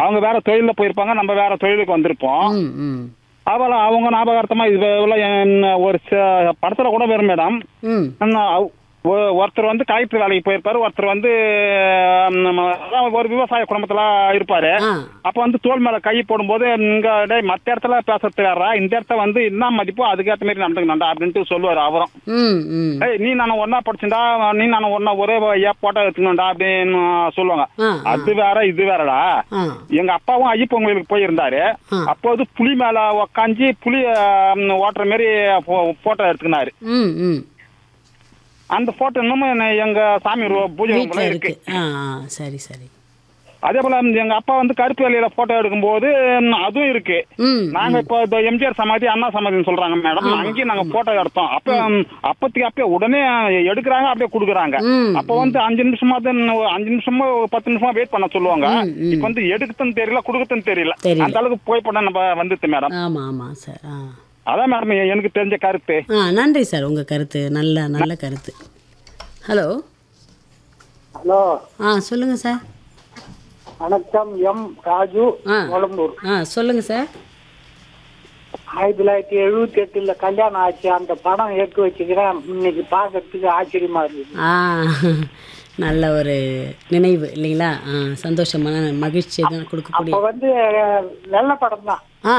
அவங்க வேற தொழிலில் போயிருப்பாங்க நம்ம வேற தொழிலுக்கு வந்திருப்போம் ம் ம் அவள அவங்க ஞாபகார்த்தமா இது எல்லாம் என்ன ஒரு ச- படத்துல கூட வரும் மேடம் ம் நான் அவ- ஒ- ஒருத்தர் வந்து கலெக்டர் வேலைக்கு போயிருப்பாரு ஒருத்தர் வந்து ம், நம்ம அதான் ஒரு விவசாய குடும்பத்துல இருப்பாரு ஆ அப்ப வந்து தோல் மேல கை போடும்போது இங்க டேய் மத்த இடத்துல பேசுறது வேறா இந்த இடத்த வந்து என்ன மதிப்போ அதுக்கேற்ற மாதிரி நடந்துக்கணும்டா அப்படின்ட்டு சொல்லுவாரு அவரும் ம் ம் ஏய் நீ நானும் ஒன்னா படிச்சுடா நீ நானும் ஒன்னா ஒரே ஏ போட்டோ எடுத்துக்கணும்டா அப்படின்னு சொல்லுவாங்க ஆ ஆ அது வேற இது வேறடா ஆ எங்க அப்பாவும் ஐயப்பொங்கலுக்கு போயிருந்தாரு ஆ. அப்போது புலி மேல உக்காஞ்சி புலி ஆம், ஓட்டுற மாதிரி போட்டோ எடுத்துக்கினாரு ம் ம் அந்த போட்டோ இன்னமும் என்ன- எங்க சாமி ரூ- பூஜை வீட்டில் ரூம்ல இருக்கு இருக்கு ஆ ஆ சரி சரி அதே போல எங்க அப்பா வந்து கருப்பு வேலையில போட்டோ எடுக்கும்போது ம், அதுவும் இருக்கு ம் நாங்க இப்போ இந்த எம்ஜிஆர் சமாதி அண்ணா சமாதின்னு சொல்றாங்க மேடம் அங்கேயும் நாங்க போட்டோ எடுத்தோம் அப்ப ம், அப்பத்துக்கு அப்பயே உடனே எடுக்கிறாங்க அப்படியே கொடுக்குறாங்க ம் அப்ப வந்து அஞ்சு நிமிஷமா தான் ஒரு அஞ்சு நிமிஷமா ஒரு பத்து நிமிஷமா வெயிட் பண்ண சொல்லுவாங்க ம், ம். இப்ப வந்து எடுக்குதுன்னு தெரியல கொடுக்குதுன்னு தெரியல தெரியல. அந்த அளவுக்கு புகைப்படம் நம்ம வந்துச்சு மேடம் ஆமாம் ஆமாம் சார் ஆ அதான் மேடம் எனக்கு தெரிஞ்ச கருத்து ஆ நன்றி சார் உங்கள் கருத்து நல்ல நல்ல கருத்து ஹலோ ஹலோ ஆ சொல்லுங்கள் சார் வணக்கம் எம் ராஜு ஆ. கொளம்பூர் ஆ சொல்லுங்கள் சார் ஆயிரத்தி தொள்ளாயிரத்தி எழுபத்தி எட்டுல கல்யாணம் ஆச்சு அந்த படம் எடுத்து வச்சுக்கிறேன் இன்னைக்கு பார்க்கறதுக்கு ஆச்சரியமா இருக்குது ஆ நல்ல ஒரு நினைவு இல்லைங்களா ஆ சந்தோஷமான மகிழ்ச்சி தான் கொடுக்கக்கூடிய அப்ப வந்து அஹ், வெள்ளை படம் தான் ஆ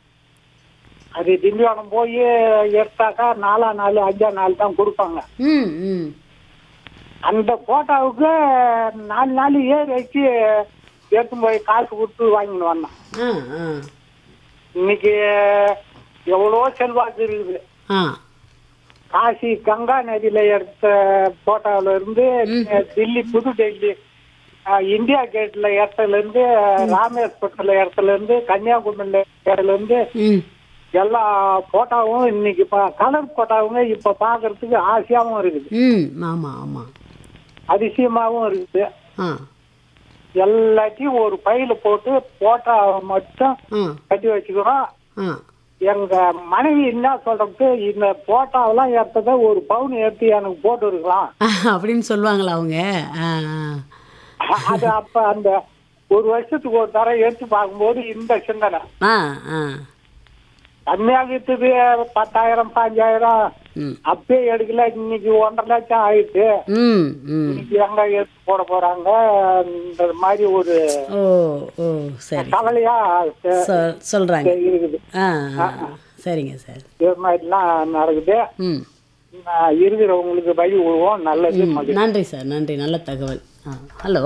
அது திண்டிவனம் போய் எடுத்தாக்கா நாலா நாள் அஞ்சா நாள் தான் கொடுப்பாங்க ம் ம் அந்த போட்டோவுக்கு நாலு நாள் ஏறி வச்சு எடுத்து போய் காசு கொடுத்து வாங்கிட்டு வந்தோம் ஆ ஆ இன்னைக்கு எவ்வளோ செல்வாக்கு இருக்குது ஆ காசி கங்கா நதியில எடுத்த போட்டோல இருந்து தில்லி புது டெல்லி அஹ், இந்தியா கேட்ல இடத்துல இருந்து ராமேஸ்வரத்துல இடத்துல இருந்து கன்னியாகுமரியில இடத்துல இருந்து ம் எல்லா போட்டோவும் இன்னைக்கு பா- கலர் போட்டோவுங்க இப்ப பாக்குறதுக்கு ஆசையாவும் இருக்குது ம் ஆமாம் ஆமாம் அதிசயமாவும் இருக்குது ஆ எல்லாத்தையும் ஒரு பையில போட்டு போட்டோ மட்டும் ஆ கட்டி வச்சுக்கிறோம் ஆ எங்க மனைவி என்ன சொல்றது இந்த போட்டோவெல்லாம் எடுத்ததை ஒரு பவுன் எடுத்து எனக்கு போட்டு இருக்கலாம் அப்படின்னு சொல்லுவாங்களா அவங்க ஆ ஆ அது அப்ப அந்த ஒரு வருஷத்துக்கு ஒரு தரம் எடுத்து பார்க்கும்போது இந்த சிந்தனை ஆ ஆ கம்மியாக இருக்குது பத்தாயிரம் பாஞ்சாயிரம் ம் அப்பயே எடுக்கல இன்னைக்கு ஒன்றரை லட்சம் ஆயிடுச்சு ம் ம் இன்னைக்கு எங்க எடுத்து போட போறாங்க இந்த மாதிரி ஒரு ஓ ஓ சரி கவலையா ச- சொல் சொல்கிறாங்க இருக்குது ஆ ஆ சரிங்க சார் இது மாதிரிலாம் நடக்குது ம் நான் இருக்கிறவங்களுக்கு வழி விடுவோம் நல்லது மகிழ்ச்சி நன்றி சார் நன்றி நல்ல தகவல் ஆ ஹலோ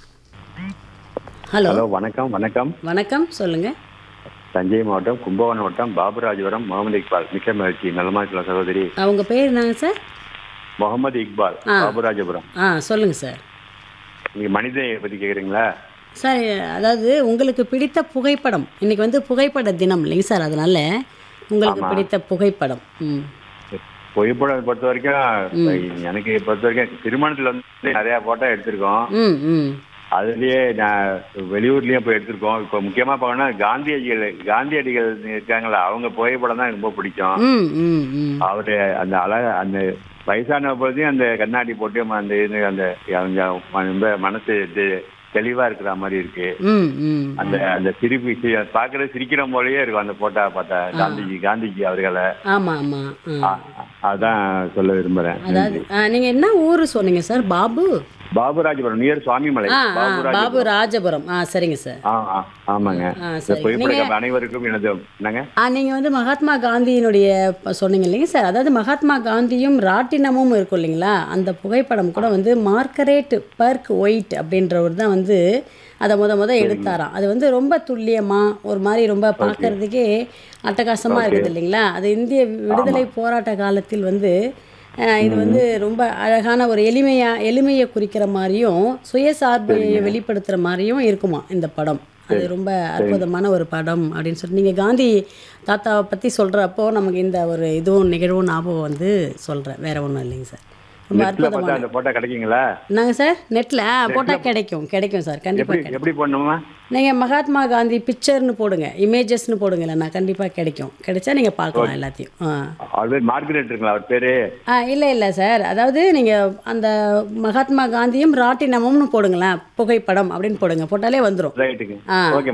ஹலோ ஹலோ வணக்கம் வணக்கம் வணக்கம் சொல்லுங்கள் தஞ்சை மாவட்டம் கும்பகோணம் வட்டம் பாபுராஜபுரம் முகமது இக்பால் மிக்க மகிழ்ச்சி நலமா இருக்கலாம் சகோதரி அவங்க பேர் என்னங்க சார் முகமது இக்பால் ஆ. பாபுராஜபுரம் ஆ சொல்லுங்கள் சார் நீங்க மனித பத்தி கேக்குறீங்களா சார் அதாவது உங்களுக்கு பிடித்த புகைப்படம் இன்னைக்கு வந்து புகைப்பட தினம் இல்லைங்க சார் அதனால உங்களுக்கு ஆமா. பிடித்த புகைப்படம் ம் புகைப்படம் பொறுத்த வரைக்கும் எனக்கு பொறுத்த வரைக்கும் திருமணத்துல வந்து நிறைய போட்டோ எடுத்திருக்கோம் ம் ம் அதுலயே நான் வெளியூர்லயும் போய் எடுத்திருக்கோம் இப்போ முக்கியமா பார்க்கணும்னா காந்தியடிகள் காந்தியடிகள் இருக்காங்களா அவங்க புகைப்படம் தான் எனக்கு ரொம்ப பிடிக்கும் ம் ம் ம் அவரு அந்த அழக அந்த வயசான பொழுதையும் அந்த கண்ணாடி போட்டு அந்த இது அந்த அவங்க ரொம்ப மனசு தெ- தெளிவா இருக்கிற மாதிரி இருக்கு ம் ம் அந்த அந்த சிரிப்பு சி- பார்க்கறது சிரிக்கிற போலயே இருக்கும் அந்த போட்டோ பார்த்தா காந்திஜி காந்திஜி அவர்களை ஆமாம் ஆமாம் ஆ அ- அதான் சொல்ல விரும்புறேன் அதாவது ஆ, நீங்க என்ன ஊர் சொன்னீங்க சார் பாபு பாபுராஜபுரம் நியர் சுவாமிமலை ஆ ஆ பாபுராஜபுரம் பாபு ராஜபுரம் ஆ சரிங்க சார் ஆ ஆ, ஆமாங்க ஆ, இந்த சரி. புகைப்படம் அனைவருக்கும் எனது என்னங்க ஆ நீங்கள் வந்து மகாத்மா காந்தியினுடைய ப- சொன்னீங்க இல்லைங்க சார் அதாவது மகாத்மா காந்தியும் ராட்டினமும் இருக்கும் இல்லைங்களா அந்த புகைப்படம் கூட வந்து மார்கரேட் பர்க் ஒயிட் அப்படின்றவர் தான் வந்து அதை முத முத எடுத்தாராம் அது வந்து ரொம்ப துல்லியமாக ஒரு மாதிரி ரொம்ப பார்க்கறதுக்கே அட்டகாசமாக இருக்குது இல்லைங்களா அது இந்திய விடுதலை போராட்ட காலத்தில் வந்து அஹ், இது வந்து ரொம்ப அழகான ஒரு எளிமையா எளிமையை குறிக்கிற மாதிரியும் சுயசார்பை வெளிப்படுத்துகிற மாதிரியும் இருக்குமா இந்த படம் அது ரொம்ப அற்புதமான ஒரு படம் அப்படின்னு சொல்லிட்டு நீங்கள் காந்தி தாத்தாவை பற்றி சொல்கிறப்போ நமக்கு இந்த ஒரு இதுவும் நிகழ்வும் ஞாபகம் வந்து சொல்கிறேன் வேற ஒன்றும் இல்லைங்க சார் ரொம்ப நெட்ல பார்த்தா அற்புதமான அந்த போட்டோ கிடைக்குங்களா என்னங்க சார் நெட்டில் போட்டால் கிடைக்கும் கிடைக்கும் சார் எப்படி கண்டிப்பாக கிடைக்கும் எப்படி பண்ணுமா நீங்கள் மகாத்மா காந்தி பிக்சர்னு போடுங்க இமேஜஸ்னு போடுங்க இல்லைண்ணா கண்டிப்பாக கிடைக்கும் கிடைச்சா நீங்கள் பார்க்கலாம் எல்லாத்தையும் ஆ அவர் பேர் மார்கரெட் இருக்குங்களா அவர் பேரு ஆ இல்லை இல்லை சார் அதாவது நீங்கள் அந்த மகாத்மா காந்தியும் ராட்டினமும்னு போடுங்களேன் புகைப்படம் அப்படின்னு போடுங்க போட்டாலே வந்துடும் ரைட்டுங்க ஆ. ஓகே